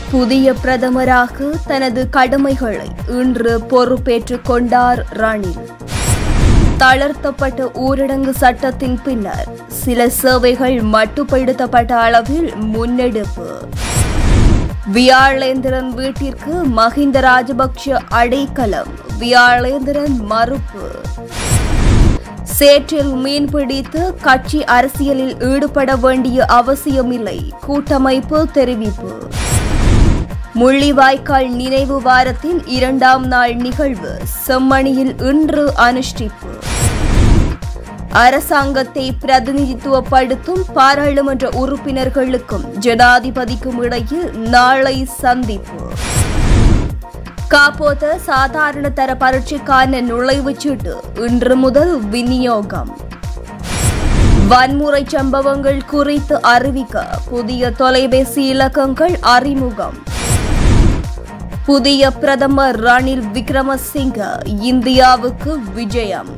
புதிய பிரதமராக தனது கடமைகளை இன்று பொறுப்பேற்றுக் கொண்டார் ரணில் தளர்த்தப்பட்ட ஊரடங்கு சட்டத்தின் பின்னர் சில சேவைகள் மட்டுப்படுத்தப்பட்ட அளவில் முன்னெடுப்பு வியாழேந்திரன் வீட்டிற்கு மஹிந்த ராஜபக்ஷ அடைக்கலம் வியாழேந்திரன் மறுப்பு சேற்றில் மீன் பிடித்து கட்சி அரசியலில் ஈடுபட வேண்டிய அவசியமில்லை கூட்டமைப்பு தெரிவிப்பு முள்ளிவாய்க்கால் நினைவு வாரத்தின் இரண்டாம் நாள் நிகழ்வு செம்மணியில் இன்று அனுஷ்டிப்பு அரசாங்கத்தை பிரதிநிதித்துவப்படுத்தும் பாராளுமன்ற உறுப்பினர்களுக்கும் ஜனாதிபதிக்கும் இடையில் நாளை சந்திப்பு காப்போத சாதாரண தர பரீட்சைக்கான நுழைவுச் சீட்டு இன்று முதல் விநியோகம் வன்முறை சம்பவங்கள் குறித்து அறிவிக்க புதிய தொலைபேசி இலக்கங்கள் அறிமுகம் புதிய பிரதமர் ரணில் விக்ரமசிங்க இந்தியாவுக்கு விஜயம்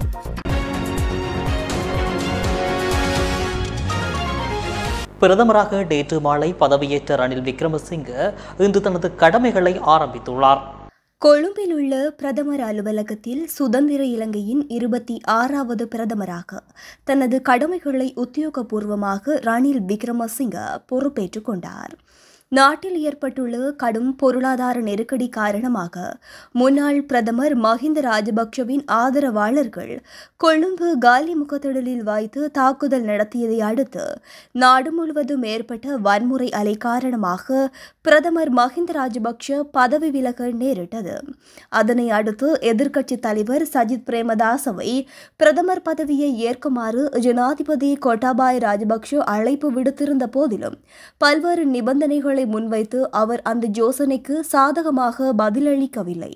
பிரதமராக நேற்று மாலை பதவியேற்ற ரணில் விக்ரமசிங்க இன்று தனது கடமைகளை ஆரம்பித்துள்ளார் கொழும்பில் உள்ள பிரதமர் அலுவலகத்தில் சுதந்திர இலங்கையின் இருபத்தி ஆறாவது பிரதமராக தனது கடமைகளை உத்தியோகபூர்வமாக ரணில் விக்ரமசிங்க பொறுப்பேற்றுக் கொண்டார் நாட்டில் ஏற்பட்டுள்ள கடும் பொருளாதார நெருக்கடி காரணமாக முன்னாள் பிரதமர் மஹிந்த ராஜபக்ஷவின் ஆதரவாளர்கள் கொழும்பு காலி முகத்திடலில் வைத்து தாக்குதல் நடத்தியதை அடுத்து நாடு முழுவதும் ஏற்பட்ட வன்முறை அலை காரணமாக பிரதமர் மஹிந்த ராஜபக்ஷ பதவி விலக நேரிட்டது அதனை அடுத்து எதிர்க்கட்சித் தலைவர் சஜித் பிரேமதாசவை பிரதமர் பதவியை ஏற்குமாறு ஜனாதிபதி கோட்டாபாய ராஜபக்ஷ அழைப்பு விடுத்திருந்த போதிலும் பல்வேறு நிபந்தனைகளை முன்வைத்து அவர் அந்த யோசனைக்கு சாதகமாக பதிலளிக்கவில்லை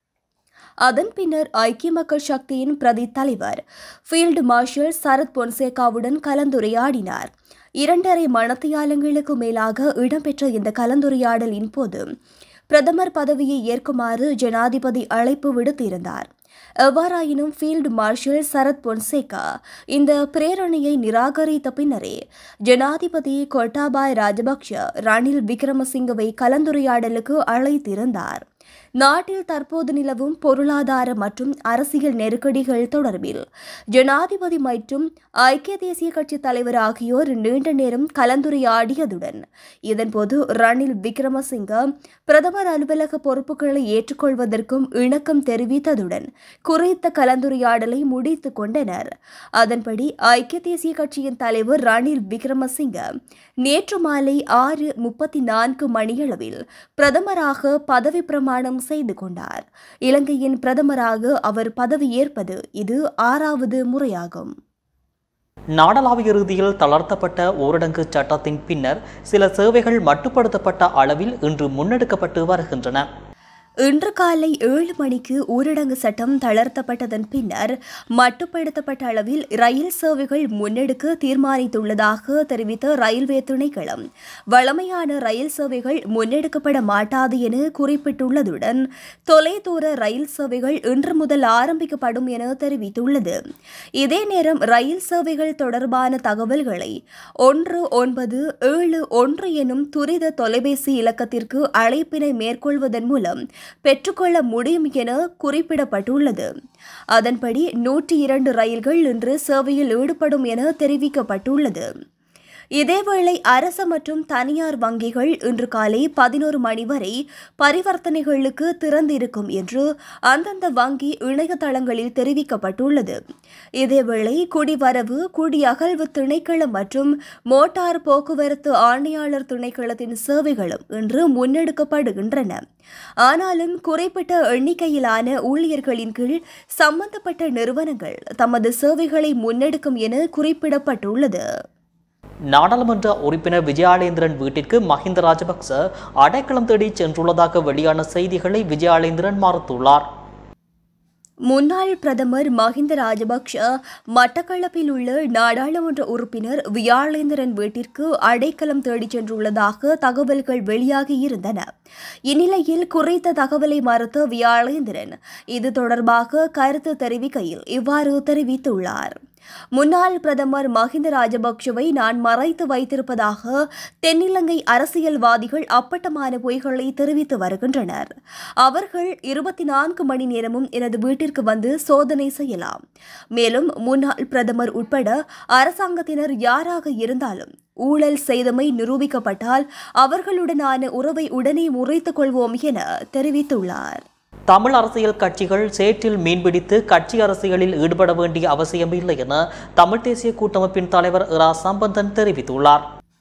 அதன் பின்னர் ஐக்கிய மக்கள் சக்தியின் பிரதி தலைவர் ஃபீல்டு மார்ஷல் சரத் பொன்சேகாவுடன் கலந்துரையாடினார் இரண்டரை மணத்தியாலங்களுக்கு மேலாக இடம்பெற்ற இந்த கலந்துரையாடலின் போது பிரதமர் பதவியை ஏற்குமாறு ஜனாதிபதி அழைப்பு விடுத்திருந்தார் எவ்வாறாயினும் ஃபீல்டு மார்ஷல் சரத் பொன்சேகா இந்த பிரேரணையை நிராகரித்த பின்னரே ஜனாதிபதி கோட்டாபாய் ராஜபக்ஷ ரணில் விக்ரமசிங்கவை கலந்துரையாடலுக்கு அழைத்திருந்தார் நாட்டில் தற்போது நிலவும் பொருளாதார மற்றும் அரசியல் நெருக்கடிகள் தொடர்பில் ஜனாதிபதி மற்றும் ஐக்கிய தேசிய கட்சி தலைவர் ஆகியோர் நீண்ட நேரம் கலந்துரையாடியதுடன் இதன்போது ரணில் விக்ரமசிங்க பிரதமர் அலுவலக பொறுப்புகளை ஏற்றுக்கொள்வதற்கும் இணக்கம் தெரிவித்ததுடன் குறித்த கலந்துரையாடலை முடித்துக் கொண்டனர் அதன்படி ஐக்கிய தேசிய கட்சியின் தலைவர் ரணில் விக்ரமசிங்க நேற்று மாலை ஆறு முப்பத்தி நான்கு மணியளவில் பிரதமராக பதவி பிரமாணம் செய்து கொண்டார் இலங்கையின் பிரதமராக அவர் பதவியேற்பது இது ஆறாவது முறையாகும் நாடளாவிய ரீதியில் தளர்த்தப்பட்ட ஊரடங்கு சட்டத்தின் பின்னர் சில சேவைகள் மட்டுப்படுத்தப்பட்ட அளவில் இன்று முன்னெடுக்கப்பட்டு வருகின்றன இன்று காலை ஏழு மணிக்கு ஊரடங்கு சட்டம் தளர்த்தப்பட்டதன் பின்னர் மட்டுப்படுத்தப்பட்ட அளவில் ரயில் சேவைகள் முன்னெடுக்க தீர்மானித்துள்ளதாக தெரிவித்த ரயில்வே திணைக்களம் வழமையான ரயில் சேவைகள் முன்னெடுக்கப்பட மாட்டாது என குறிப்பிட்டுள்ளதுடன் தொலைதூர ரயில் சேவைகள் இன்று முதல் ஆரம்பிக்கப்படும் என தெரிவித்துள்ளது இதே நேரம் ரயில் சேவைகள் தொடர்பான தகவல்களை ஒன்று ஒன்பது ஏழு ஒன்று எனும் துரித தொலைபேசி இலக்கத்திற்கு அழைப்பினை மேற்கொள்வதன் மூலம் பெற்றுக்கொள்ள முடியும் என குறிப்பிடப்பட்டுள்ளது அதன்படி நூற்றி இரண்டு ரயில்கள் இன்று சேவையில் ஈடுபடும் என தெரிவிக்கப்பட்டுள்ளது இதேவேளை அரசு மற்றும் தனியார் வங்கிகள் இன்று காலை பதினோரு மணி வரை பரிவர்த்தனைகளுக்கு திறந்திருக்கும் என்று அந்தந்த வங்கி இணையதளங்களில் தெரிவிக்கப்பட்டுள்ளது இதேவேளை குடிவரவு குடியகழ்வு திணைக்களம் மற்றும் மோட்டார் போக்குவரத்து ஆணையாளர் திணைக்களத்தின் சேவைகளும் இன்று முன்னெடுக்கப்படுகின்றன ஆனாலும் குறிப்பிட்ட எண்ணிக்கையிலான ஊழியர்களின் கீழ் சம்பந்தப்பட்ட நிறுவனங்கள் தமது சேவைகளை முன்னெடுக்கும் என குறிப்பிடப்பட்டுள்ளது நாடாளுமன்ற உறுப்பினர் விஜயாலேந்திரன் வீட்டிற்கு மஹிந்த ராஜபக்ச அடைக்கலம் தேடி சென்றுள்ளதாக வெளியான செய்திகளை விஜயாலேந்திரன் மறுத்துள்ளார் முன்னாள் பிரதமர் மஹிந்த ராஜபக்ஷ மட்டக்களப்பில் உள்ள நாடாளுமன்ற உறுப்பினர் வியாழேந்திரன் வீட்டிற்கு அடைக்கலம் தேடிச் சென்றுள்ளதாக தகவல்கள் வெளியாகியிருந்தன இந்நிலையில் குறித்த தகவலை மறுத்த வியாழேந்திரன் இது தொடர்பாக கருத்து தெரிவிக்கையில் இவ்வாறு தெரிவித்துள்ளார் முன்னாள் பிரதமர் மஹிந்த ராஜபக்ஷவை நான் மறைத்து வைத்திருப்பதாக தென்னிலங்கை அரசியல்வாதிகள் அப்பட்டமான பொய்களை தெரிவித்து வருகின்றனர் அவர்கள் இருபத்தி நான்கு மணி நேரமும் எனது வீட்டிற்கு வந்து சோதனை செய்யலாம் மேலும் முன்னாள் பிரதமர் உட்பட அரசாங்கத்தினர் யாராக இருந்தாலும் ஊழல் செய்தமை நிரூபிக்கப்பட்டால் அவர்களுடனான உறவை உடனே முறைத்துக் கொள்வோம் என தெரிவித்துள்ளார் தமிழ் அரசியல் கட்சிகள் சேற்றில் மீன்பிடித்து கட்சி அரசியலில் ஈடுபட வேண்டிய அவசியமில்லை என தமிழ் தேசிய கூட்டமைப்பின் தலைவர் இரா சம்பந்தன் தெரிவித்துள்ளார்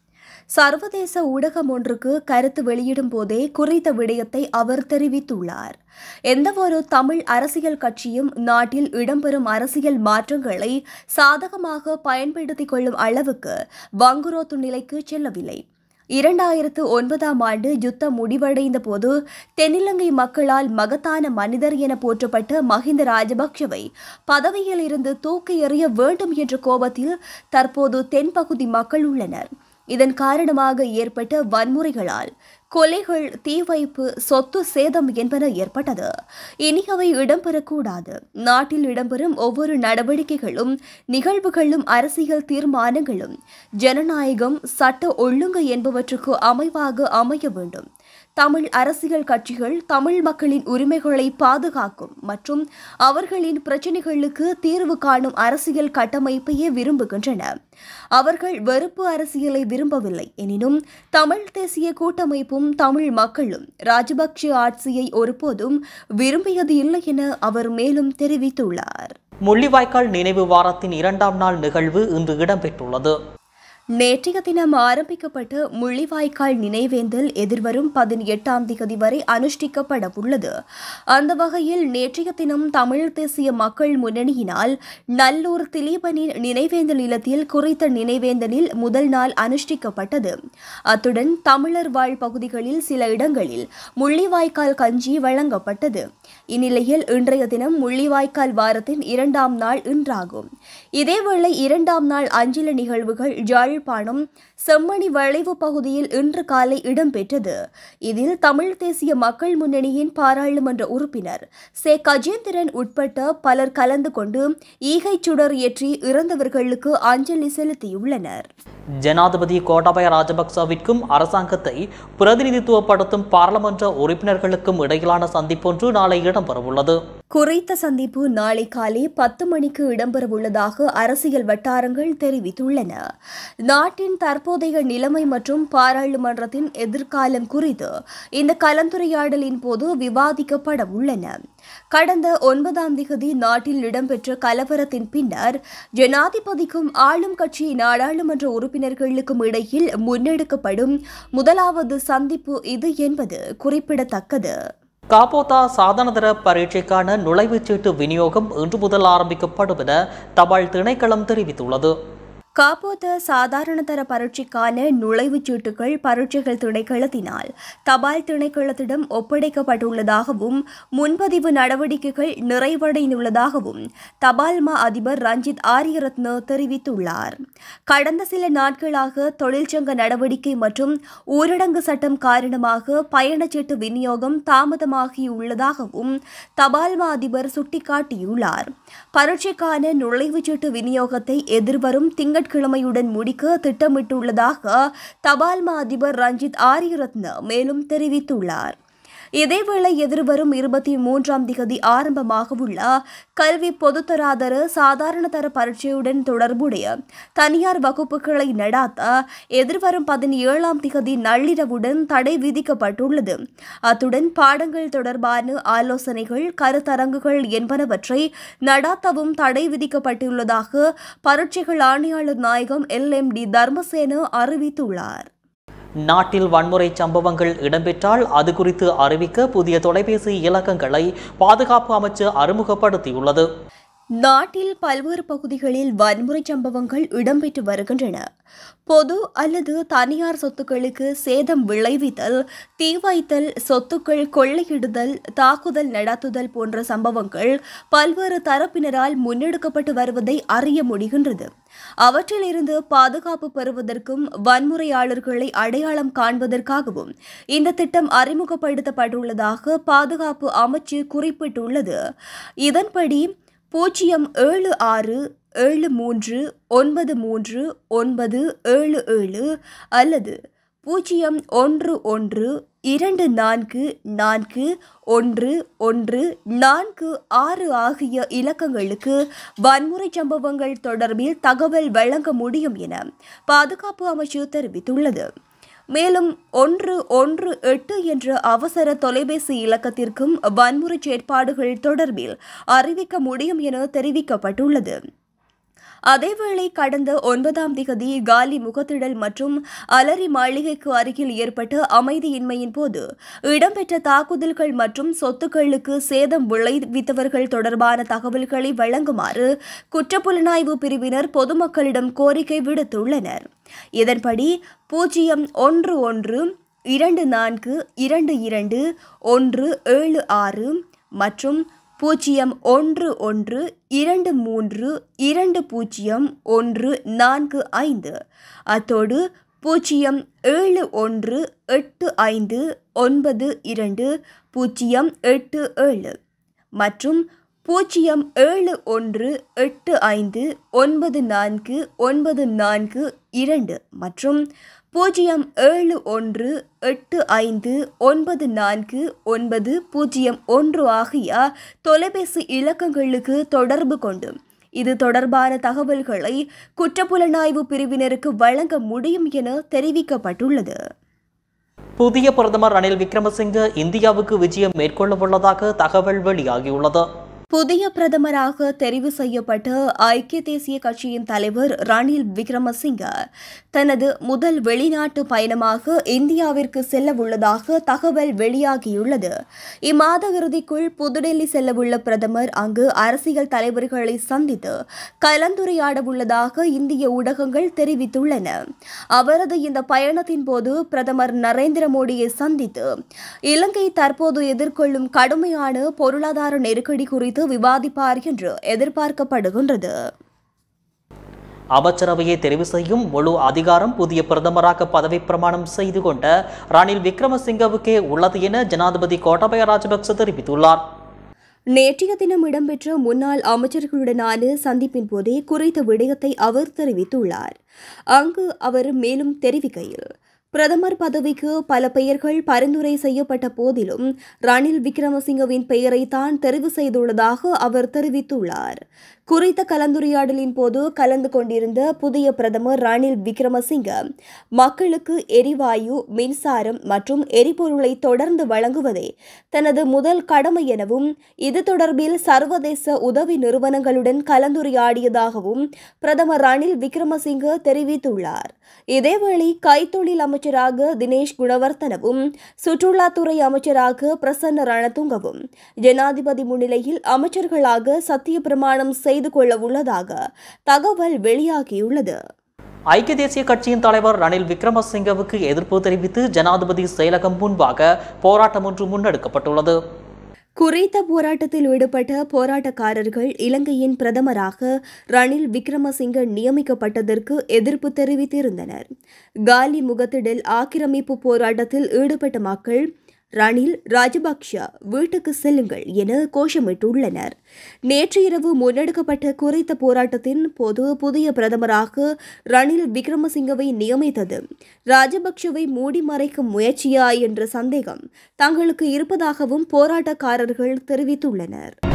சர்வதேச ஊடகம் ஒன்றுக்கு கருத்து வெளியிடும் போதே குறித்த விடயத்தை அவர் தெரிவித்துள்ளார் எந்தவொரு தமிழ் அரசியல் கட்சியும் நாட்டில் இடம்பெறும் அரசியல் மாற்றங்களை சாதகமாக பயன்படுத்திக் கொள்ளும் அளவுக்கு வங்குரோத்து நிலைக்கு செல்லவில்லை இரண்டாயிரத்து ஒன்பதாம் ஆண்டு யுத்தம் முடிவடைந்த போது தென்னிலங்கை மக்களால் மகத்தான மனிதர் என போற்றப்பட்ட மஹிந்த ராஜபக்ஷவை பதவியில் இருந்து தூக்கி எறிய வேண்டும் என்ற கோபத்தில் தற்போது தென்பகுதி மக்கள் உள்ளனர் இதன் காரணமாக ஏற்பட்ட வன்முறைகளால் கொலைகள் தீ வைப்பு சொத்து சேதம் என்பன ஏற்பட்டது இனி அவை இடம்பெறக்கூடாது நாட்டில் இடம்பெறும் ஒவ்வொரு நடவடிக்கைகளும் நிகழ்வுகளும் அரசியல் தீர்மானங்களும் ஜனநாயகம் சட்ட ஒழுங்கு என்பவற்றுக்கு அமைவாக அமைய வேண்டும் தமிழ் அரசியல் கட்சிகள் தமிழ் மக்களின் உரிமைகளை பாதுகாக்கும் மற்றும் அவர்களின் பிரச்சினைகளுக்கு தீர்வு காணும் அரசியல் கட்டமைப்பையே விரும்புகின்றன அவர்கள் வெறுப்பு அரசியலை விரும்பவில்லை எனினும் தமிழ் தேசிய கூட்டமைப்பும் தமிழ் மக்களும் ராஜபக்ஷ ஆட்சியை ஒருபோதும் விரும்பியது இல்லை என அவர் மேலும் தெரிவித்துள்ளார் முள்ளிவாய்க்கால் நினைவு வாரத்தின் இரண்டாம் நாள் நிகழ்வு இன்று இடம்பெற்றுள்ளது நேற்றைய தினம் ஆரம்பிக்கப்பட்ட முள்ளிவாய்க்கால் நினைவேந்தல் எதிர்வரும் பதினெட்டாம் திகதி வரை அனுஷ்டிக்கப்பட உள்ளது அந்த வகையில் நேற்றைய தினம் தமிழ் தேசிய மக்கள் முன்னணியினால் நல்லூர் திலீபனின் நினைவேந்தல் இல்லத்தில் குறித்த நினைவேந்தலில் முதல் நாள் அனுஷ்டிக்கப்பட்டது அத்துடன் தமிழர் வாழ் பகுதிகளில் சில இடங்களில் முள்ளிவாய்க்கால் கஞ்சி வழங்கப்பட்டது இந்நிலையில் இன்றைய தினம் முள்ளிவாய்க்கால் வாரத்தின் இரண்டாம் நாள் இன்றாகும் இதேவேளை இரண்டாம் நாள் அஞ்சல நிகழ்வுகள் யாழ்ப்பாணம் செம்மணி வளைவு பகுதியில் இன்று காலை இடம்பெற்றது இதில் தமிழ் தேசிய மக்கள் முன்னணியின் பாராளுமன்ற உறுப்பினர் சே கஜேந்திரன் உட்பட்ட பலர் கலந்து கொண்டு ஈகை சுடர் ஏற்றி இறந்தவர்களுக்கு அஞ்சலி செலுத்தியுள்ளனர் ஜனாதிபதி கோட்டாபய ராஜபக்சவிற்கும் அரசாங்கத்தை பிரதிநிதித்துவப்படுத்தும் பாராளுமன்ற உறுப்பினர்களுக்கும் இடையிலான சந்திப்பொன்று நாளை இடம்பெறவுள்ளது குறித்த சந்திப்பு நாளை காலை பத்து மணிக்கு இடம்பெறவுள்ளதாக அரசியல் வட்டாரங்கள் தெரிவித்துள்ளன நாட்டின் தற்போதைய நிலைமை மற்றும் பாராளுமன்றத்தின் எதிர்காலம் குறித்து இந்த கலந்துரையாடலின் போது விவாதிக்கப்பட உள்ளன கடந்த ஒன்பதாம் திகதி நாட்டில் இடம்பெற்ற கலவரத்தின் பின்னர் ஜனாதிபதிக்கும் ஆளும் கட்சி நாடாளுமன்ற உறுப்பினர்களுக்கும் இடையில் முன்னெடுக்கப்படும் முதலாவது சந்திப்பு இது என்பது குறிப்பிடத்தக்கது காபோதா சாதனதர பரீட்சைக்கான நுழைவுச் சீட்டு விநியோகம் இன்று முதல் ஆரம்பிக்கப்படும் என தபால் திணைக்களம் தெரிவித்துள்ளது காப்போத்த சாதாரண தர பரீட்சைக்கான நுழைவுச் சீட்டுகள் பரீட்சைகள் திணைக்களத்தினால் தபால் திணைக்களத்திடம் ஒப்படைக்கப்பட்டுள்ளதாகவும் முன்பதிவு நடவடிக்கைகள் நிறைவடைந்துள்ளதாகவும் தபால் மா அதிபர் ரஞ்சித் ஆரியரத்ன தெரிவித்துள்ளார் கடந்த சில நாட்களாக தொழிற்சங்க நடவடிக்கை மற்றும் ஊரடங்கு சட்டம் காரணமாக பயணச்சீட்டு விநியோகம் தாமதமாகியுள்ளதாகவும் தபால் மா அதிபர் சுட்டிக்காட்டியுள்ளார் பரீட்சைக்கான நுழைவுச் சீட்டு விநியோகத்தை எதிர்வரும் திங்கட்கிழமையுடன் முடிக்க திட்டமிட்டுள்ளதாக தபால் மா அதிபர் ரஞ்சித் ஆரியரத்ன மேலும் தெரிவித்துள்ளார் இதேவேளை எதிர்வரும் இருபத்தி மூன்றாம் திகதி ஆரம்பமாக உள்ள கல்வி பொதுத்தராதர சாதாரண தர பரீட்சையுடன் தொடர்புடைய தனியார் வகுப்புகளை நடாத்த எதிர்வரும் பதினேழாம் திகதி நள்ளிரவுடன் தடை விதிக்கப்பட்டுள்ளது அத்துடன் பாடங்கள் தொடர்பான ஆலோசனைகள் கருத்தரங்குகள் என்பனவற்றை நடாத்தவும் தடை விதிக்கப்பட்டுள்ளதாக பரீட்சைகள் ஆணையாளர் நாயகம் எல் எம் டி தர்மசேன அறிவித்துள்ளார் நாட்டில் வன்முறை சம்பவங்கள் இடம்பெற்றால் அது குறித்து அறிவிக்க புதிய தொலைபேசி இலக்கங்களை பாதுகாப்பு அமைச்சு அறிமுகப்படுத்தியுள்ளது நாட்டில் பல்வேறு பகுதிகளில் வன்முறை சம்பவங்கள் இடம்பெற்று வருகின்றன பொது அல்லது தனியார் சொத்துக்களுக்கு சேதம் விளைவித்தல் தீ வைத்தல் சொத்துக்கள் கொள்ளையிடுதல் தாக்குதல் நடத்துதல் போன்ற சம்பவங்கள் பல்வேறு தரப்பினரால் முன்னெடுக்கப்பட்டு வருவதை அறிய முடிகின்றது அவற்றிலிருந்து பாதுகாப்பு பெறுவதற்கும் வன்முறையாளர்களை அடையாளம் காண்பதற்காகவும் இந்த திட்டம் அறிமுகப்படுத்தப்பட்டுள்ளதாக பாதுகாப்பு அமைச்சு குறிப்பிட்டுள்ளது இதன்படி பூஜ்ஜியம் ஏழு ஆறு ஏழு மூன்று ஒன்பது மூன்று ஒன்பது ஏழு ஏழு அல்லது பூஜ்ஜியம் ஒன்று ஒன்று இரண்டு நான்கு நான்கு ஒன்று ஒன்று நான்கு ஆறு ஆகிய இலக்கங்களுக்கு வன்முறை சம்பவங்கள் தொடர்பில் தகவல் வழங்க முடியும் என பாதுகாப்பு அமைச்சு தெரிவித்துள்ளது மேலும் ஒன்று ஒன்று எட்டு என்ற அவசர தொலைபேசி இலக்கத்திற்கும் வன்முறை செயற்பாடுகள் தொடர்பில் அறிவிக்க முடியும் என தெரிவிக்கப்பட்டுள்ளது அதேவேளை கடந்த ஒன்பதாம் திகதி காலி முகத்திடல் மற்றும் அலரி மாளிகைக்கு அருகில் ஏற்பட்ட அமைதியின்மையின் போது இடம்பெற்ற தாக்குதல்கள் மற்றும் சொத்துக்களுக்கு சேதம் விளைவித்தவர்கள் தொடர்பான தகவல்களை வழங்குமாறு குற்றப்புலனாய்வு பிரிவினர் பொதுமக்களிடம் கோரிக்கை விடுத்துள்ளனர் இதன்படி பூஜ்ஜியம் ஒன்று ஒன்று இரண்டு நான்கு இரண்டு இரண்டு ஒன்று ஏழு ஆறு மற்றும் பூஜ்ஜியம் ஒன்று ஒன்று இரண்டு மூன்று இரண்டு பூஜ்ஜியம் ஒன்று நான்கு ஐந்து அத்தோடு பூஜ்ஜியம் ஏழு ஒன்று எட்டு ஐந்து ஒன்பது இரண்டு பூஜ்ஜியம் எட்டு ஏழு மற்றும் பூஜ்ஜியம் ஏழு ஒன்று எட்டு ஐந்து ஒன்பது நான்கு ஒன்பது நான்கு இரண்டு மற்றும் பூஜ்ஜியம் ஏழு ஒன்று எட்டு ஐந்து ஒன்பது நான்கு ஒன்பது பூஜ்ஜியம் ஒன்று ஆகிய தொலைபேசி இலக்கங்களுக்கு தொடர்பு கொண்டு இது தொடர்பான தகவல்களை குற்றப்புலனாய்வு பிரிவினருக்கு வழங்க முடியும் என தெரிவிக்கப்பட்டுள்ளது புதிய பிரதமர் ரணில் விக்ரமசிங்க இந்தியாவுக்கு விஜயம் மேற்கொள்ளவுள்ளதாக தகவல் வெளியாகியுள்ளது புதிய பிரதமராக தெரிவு செய்யப்பட்ட ஐக்கிய தேசிய கட்சியின் தலைவர் ரணில் விக்ரமசிங்க தனது முதல் வெளிநாட்டு பயணமாக இந்தியாவிற்கு செல்லவுள்ளதாக தகவல் வெளியாகியுள்ளது இம்மாத இறுதிக்குள் புதுடெல்லி செல்லவுள்ள பிரதமர் அங்கு அரசியல் தலைவர்களை சந்தித்து கலந்துரையாடவுள்ளதாக இந்திய ஊடகங்கள் தெரிவித்துள்ளன அவரது இந்த பயணத்தின் போது பிரதமர் நரேந்திர மோடியை சந்தித்து இலங்கை தற்போது எதிர்கொள்ளும் கடுமையான பொருளாதார நெருக்கடி குறித்து விவாதிப்பார் என்று எதிர்பார்க்கப்படுகின்றது அமைச்சரவையை தெரிவு செய்யும் முழு அதிகாரம் புதிய பிரதமராக பதவி பிரமாணம் செய்து கொண்ட ரணில் விக்ரமசிங்கவுக்கே உள்ளது என ஜனாதிபதி கோட்டாபய ராஜபக்ச தெரிவித்துள்ளார் நேற்றைய தினம் இடம்பெற்ற முன்னாள் அமைச்சர்களுடனான சந்திப்பின் போதே குறித்த விடயத்தை அவர் தெரிவித்துள்ளார் அங்கு அவர் மேலும் தெரிவிக்கையில் பிரதமர் பதவிக்கு பல பெயர்கள் பரிந்துரை செய்யப்பட்ட போதிலும் ரணில் விக்ரமசிங்கவின் பெயரை தான் தெரிவு செய்துள்ளதாக அவர் தெரிவித்துள்ளார் குறித்த கலந்துரையாடலின் போது கலந்து கொண்டிருந்த புதிய பிரதமர் ரணில் விக்ரமசிங்க மக்களுக்கு எரிவாயு மின்சாரம் மற்றும் எரிபொருளை தொடர்ந்து வழங்குவதே தனது முதல் கடமை எனவும் இது தொடர்பில் சர்வதேச உதவி நிறுவனங்களுடன் கலந்துரையாடியதாகவும் பிரதமர் ரணில் விக்ரமசிங்க தெரிவித்துள்ளார் இதேவேளை கைத்தொழில் அமைச்சராக தினேஷ் குணவர்த்தனவும் சுற்றுலாத்துறை அமைச்சராக பிரசன்ன ரணதுங்கவும் ஜனாதிபதி முன்னிலையில் அமைச்சர்களாக சத்திய பிரமாணம் செய்து கொள்ள உள்ளதாக தகவல் வெளியாகியுள்ளது ஐக்கிய தேசிய கட்சியின் தலைவர் ரணில் விக்ரமசிங்கவுக்கு எதிர்ப்பு தெரிவித்து ஜனாதிபதி செயலகம் முன்பாக போராட்டம் ஒன்று முன்னெடுக்கப்பட்டுள்ளது குறித்த போராட்டத்தில் ஈடுபட்ட போராட்டக்காரர்கள் இலங்கையின் பிரதமராக ரணில் விக்ரமசிங்க நியமிக்கப்பட்டதற்கு எதிர்ப்பு தெரிவித்திருந்தனர் காலி முகத்திடல் ஆக்கிரமிப்பு போராட்டத்தில் ஈடுபட்ட மக்கள் ரணில் ராஜபக்ஷ வீட்டுக்கு செல்லுங்கள் என கோஷமிட்டுள்ளனர் நேற்று இரவு முன்னெடுக்கப்பட்ட குறித்த போராட்டத்தின் போது புதிய பிரதமராக ரணில் விக்ரமசிங்கவை நியமித்தது ராஜபக்ஷவை மூடி மறைக்கும் முயற்சியா என்ற சந்தேகம் தங்களுக்கு இருப்பதாகவும் போராட்டக்காரர்கள் தெரிவித்துள்ளனர்